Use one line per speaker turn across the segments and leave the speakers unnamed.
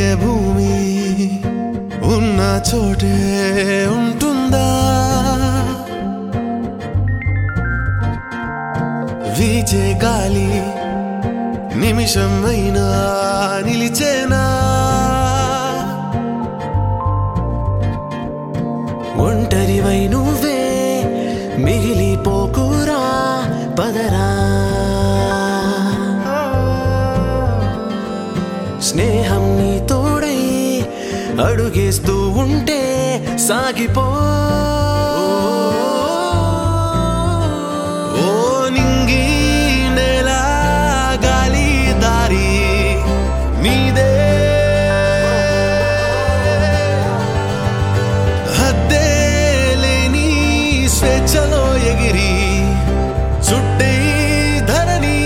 భూమి ఉన్న చోటే ఉంటుందా వీచే గాలి నిమిషం అయినా నిలిచేనా ఒంటరివై నువ్వే మిగిలిపోకురా పదరా స్నేహం నీ తోడై అడుగేస్తూ ఉంటే సాగిపో ఓ నింగి నేల గాలి దారి నీదే హద్దే లేని స్వేచ్ఛలో ఎగిరి చుట్టే ధరణి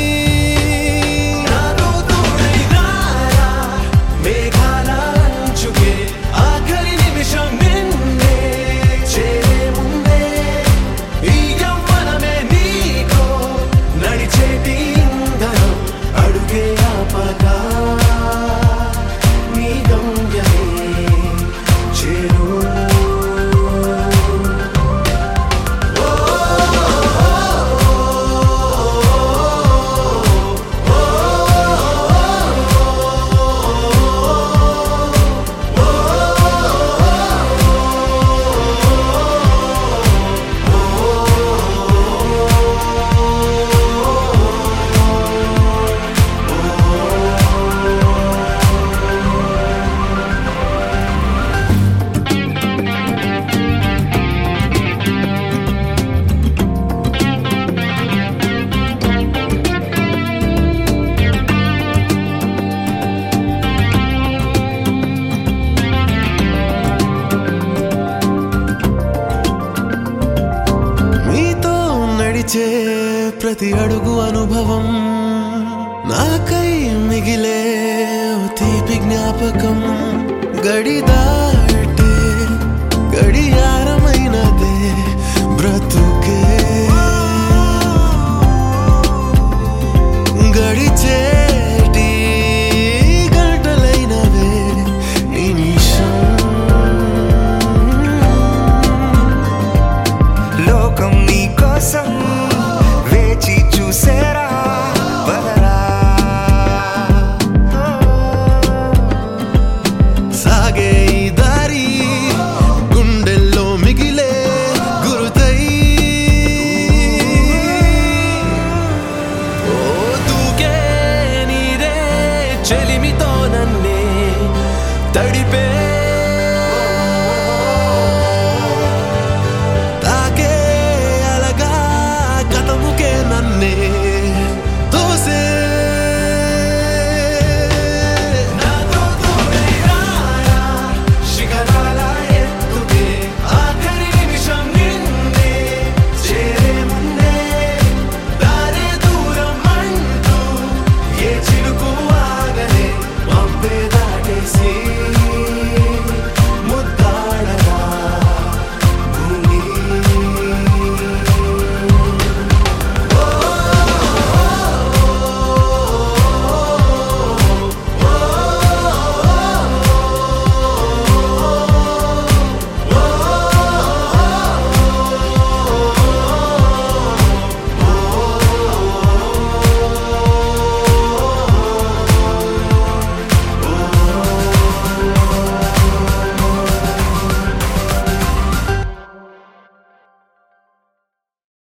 నాతో తోడై రారా, మేఘాల అంచుకే ఆఖరి నిమిషం నిన్నే చేరే ముందే ఈ యవ్వనమే నీకో నడిచేటి ఇంధనం అడుగే ఆపగా నీ గమ్యమే చేరు మీతో నడిచే ప్రతి అడుగు అనుభవం నాకై మిగిలే ఓ తీపి జ్ఞాపకం గడిదా